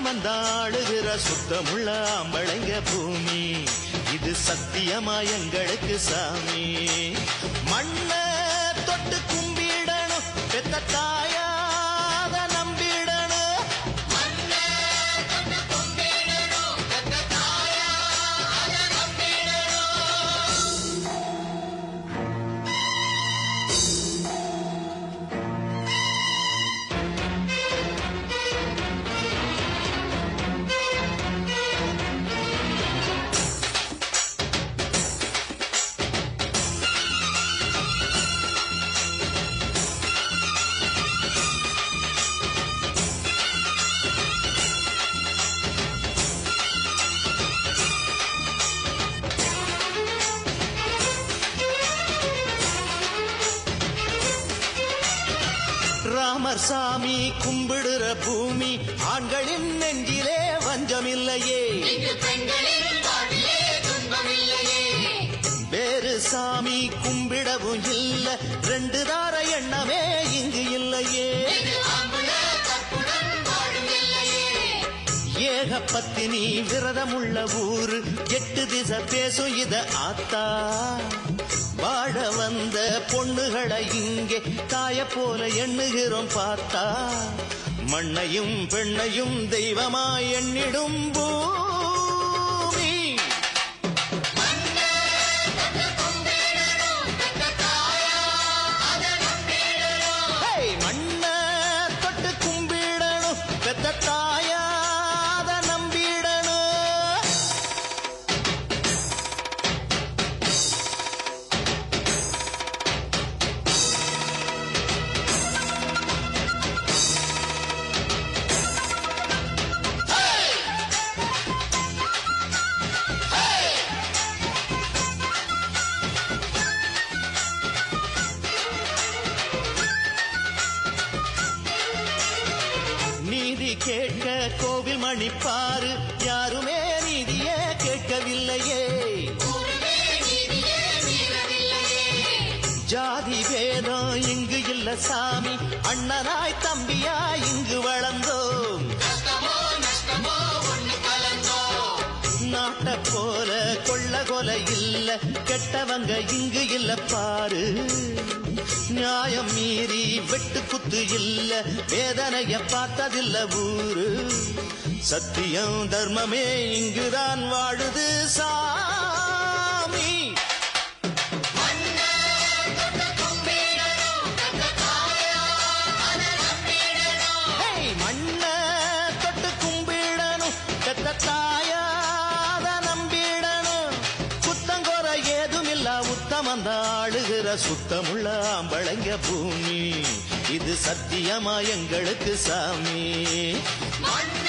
உத்தமந்தா ஆளுகிற சுத்தமுள்ள ஆம்பளைங்க பூமி இது சத்தியமா எங்களுக்கு சாமி மண்ண தொட்டு கும்பிடணும் பெத்த தாயாத நம்பிடணும் ராமர் சாமி கும்பிடுற பூமி ஆண்களின் நெஞ்சிலே வஞ்சமில்லையே இங்கு பெண்களின் வாழ்விலே துன்பமில்லையே வேறு சாமி கும்பிடவும் இல்ல ரெண்டு தார எண்ணமே இங்கு இல்லையே இது ஆம்புல கற்புடன் வாழும் எல்லையே ஏகப்பத்தினி விரதமுள்ள ஊரு எட்டு திசை பேசும் இத ஆத்தா வாழ வந்த பொண்ணுகளை இங்கே தாய போல எண்ணுகிறோம் பார்த்தா மண்ணையும் பெண்ணையும் தெய்வமாய் எண்ணிடும் பூமி ஹே, மண்ண தொட்டு கும்பிடணும் பெத்த தாயாத நம்பிடணும் நீதி கேட்க கோவில் மணிப்பாரு யாருமே நீதியே கேட்கவில்லையே ஊருமே நீதியே மீறவில்லையே ஜாதி வேதம் இங்கு இல்ல சாமி அண்ணனாய் தம்பியாய் இங்கு வளர்ந்தோம் கஷ்டமோ நஷ்டமோ ஒண்ணு கலந்தோ நாட்ட போல கொள்ள கொலை இல்ல கெட்டவங்க இங்கு இல்ல பாரு நியாயம் மீறி வெட்டு குத்து இல்ல வேதனைய பார்த்ததில்ல ஊரு சத்தியம் தர்மமே இங்குதான் வாழுது சாமி ஹே, மண்ண தொட்டு கும்பிடணும் பெத்த தாயாத நம்பிடணும் குத்தங்கோர ஏதுமில்ல உத்தமந்த ஆளுகிற சுத்தமுள்ள ஆம்பளைங்க பூமி இது சத்தியமா எங்களுக்கு சாமி மண்ண